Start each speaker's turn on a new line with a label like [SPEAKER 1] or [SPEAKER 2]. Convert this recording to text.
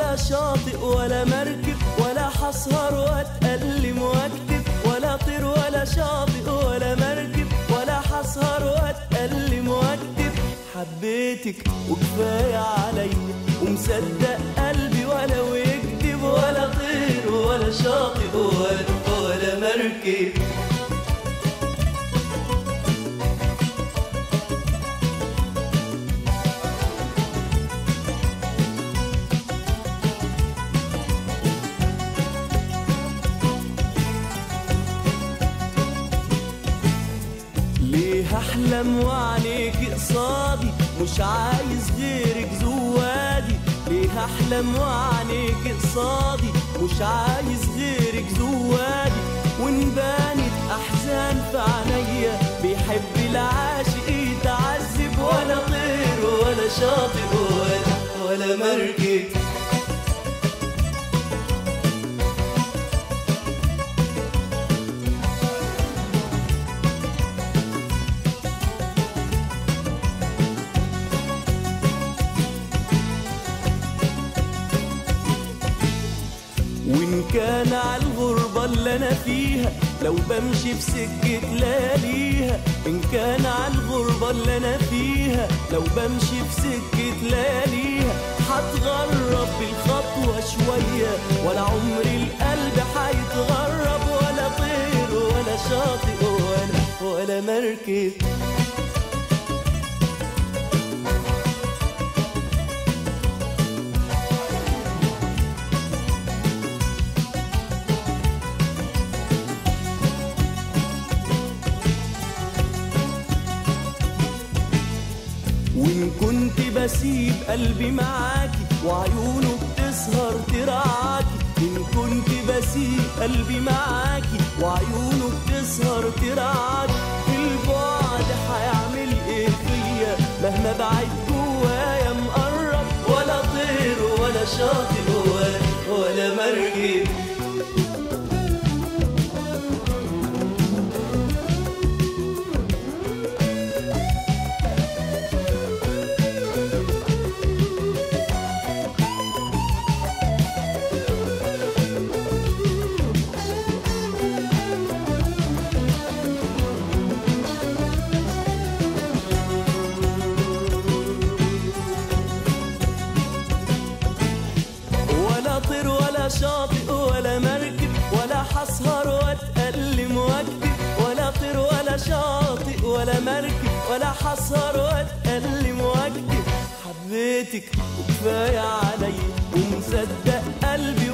[SPEAKER 1] ولا شاطئ ولا مركب ولا حسهر واتألم واكتب ولا طير ولا شاطئ ولا مركب ولا حسهر واتألم واكتب حبيتك وكفاية عليا ومصدق قلبي ولو يكذب ولا طير ولا شاطئ ولا, ولا مركب ليه احلم وعينيك قصادي مش عايز غيرك زوادي ليه احلم وعينيك قصادي مش عايز غيرك زوادي وان بانت احزان في عينيا بيحب العاشق يتعذب ولا طير ولا شاطئ ولا, ولا مركب وإن كان على الغربة اللي أنا فيها لو بمشي في سكة لياليها إن كان على الغربة اللي أنا فيها لو بمشي في سكة لياليها هتغرب بالخطوة شوية ولا عمري القلب هيتغرب ولا طير ولا شاطئ ولا ولا مركب وإن كنت بسيب قلبي معاكي وعيونه بتسهر ترعاكي إن كنت بسيب قلبي معاكي وعيونه بتسهر ترعاكي البعد هيعمل إيه فيا مهما بعد جوايا مقرب ولا طير ولا شاطئ ولا, ولا مركب ولا طير ولا شاطئ ولا مركب ولا حسهر واتألم واكتب ولا طير ولا شاطئ ولا مركب ولا حسهر واتألم واكتب حبيتك وكفاية علي ومصدق قلبي